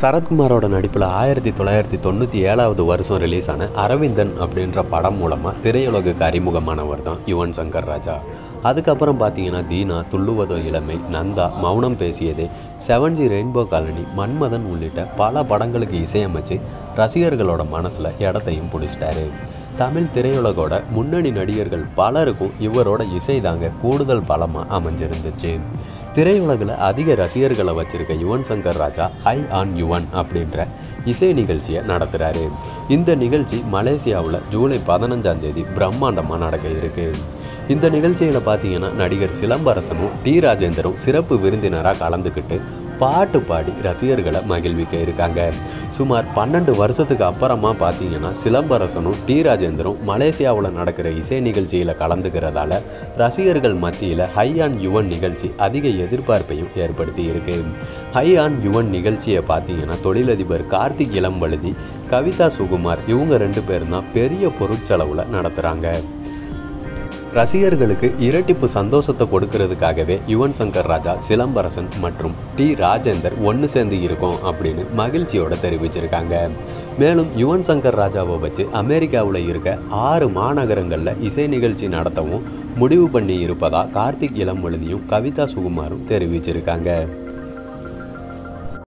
சரத்குமாரோட நடிப்பில் ஆயிரத்தி தொள்ளாயிரத்தி தொண்ணூற்றி ஏழாவது வருஷம் ரிலீஸ் ஆன அரவிந்தன் அப்படின்ற படம் மூலமாக திரையுலகுக்கு அறிமுகமானவர் தான் யுவன் சங்கர் ராஜா அதுக்கப்புறம் பார்த்தீங்கன்னா Dheena துள்ளுவதோ Ilamai Nandha Mounam Pesiyadhe seven G rainbow colony Manmadhan உள்ளிட்ட பல படங்களுக்கு இசையமைச்சு ரசிகர்களோட மனசில் இடத்தையும் பிடிச்சிட்டாரு தமிழ் திரையுலகோட முன்னணி நடிகர்கள் பலருக்கும் இவரோட இசை தாங்க கூடுதல் பலமாக அமைஞ்சிருந்துச்சு திரையுலகில் அதிக ரசிகர்களை வச்சிருக்க யுவன் சங்கர் ராஜா ஹை ஆன் யுவன் அப்படின்ற இசை நிகழ்ச்சியை நடத்துகிறாரு இந்த நிகழ்ச்சி மலேசியாவில் ஜூலை பதினஞ்சாம் தேதி பிரம்மாண்டமாக நடக்க இருக்கு இந்த நிகழ்ச்சியில் பார்த்தீங்கன்னா நடிகர் சிலம்பரசனும் டி ராஜேந்தரும் சிறப்பு விருந்தினராக கலந்துக்கிட்டு பாட்டு பாடி ரசிகர்களை மகிழ்விக்க இருக்காங்க சுமார் பன்னெண்டு வருஷத்துக்கு அப்புறமா பார்த்தீங்கன்னா சிலம்பரசனும் டி ராஜேந்தரும் மலேசியாவில் நடக்கிற இசை நிகழ்ச்சியில் கலந்துக்கிறதால ரசிகர்கள் மத்தியில் ஹை ஆன் யுவன் நிகழ்ச்சி அதிக எதிர்பார்ப்பையும் ஏற்படுத்தி இருக்கு ஹை ஆன் யுவன் நிகழ்ச்சியை பார்த்தீங்கன்னா தொழிலதிபர் கார்த்திக் இளம்வழுதி கவிதா சுகுமார் இவங்க ரெண்டு பேரும் தான் பெரிய பொருட்செலவில் நடத்துகிறாங்க ரசிகர்களுக்கு இரட்டிப்பு சந்தோஷத்தை கொடுக்கறதுக்காகவே யுவன் சங்கர் ராஜா சிலம்பரசன் மற்றும் டி ராஜேந்தர் ஒன்று சேர்ந்து இருக்கோம் அப்படின்னு மகிழ்ச்சியோட தெரிவிச்சிருக்காங்க மேலும் யுவன் சங்கர் ராஜாவை வச்சு அமெரிக்காவில் இருக்க ஆறு மாநகரங்களில் இசை நிகழ்ச்சி நடத்தவும் முடிவு பண்ணி இருப்பதா கார்த்திக் இளம்வழுதியும் கவிதா சுகுமாரும் தெரிவிச்சிருக்காங்க